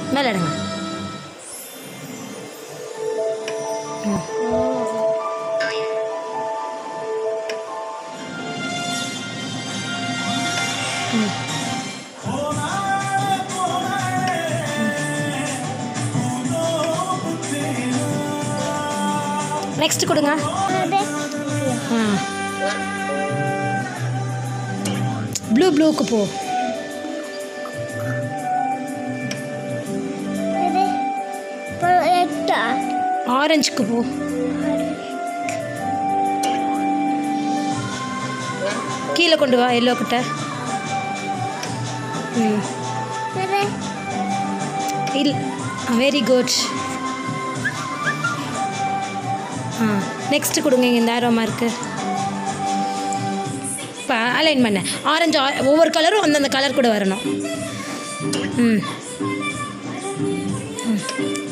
மேலே எடுங்க நெக்ஸ்ட் கொடுங்க ஆ ப்ளூ ப்ளூக்கு போ ஆரஞ்சுக்கு போ கீழே கொண்டு வா எல்லோ கிட்ட ம் இல் வெரி குட் ஆ நெக்ஸ்ட் கொடுங்க இங்கே இந்த ஆரோமா இருக்கு இப்போ அலைன் பண்ண ஆரஞ்சு ஒவ்வொரு கலரும் அந்தந்த கலர் கூட வரணும் ம் ம்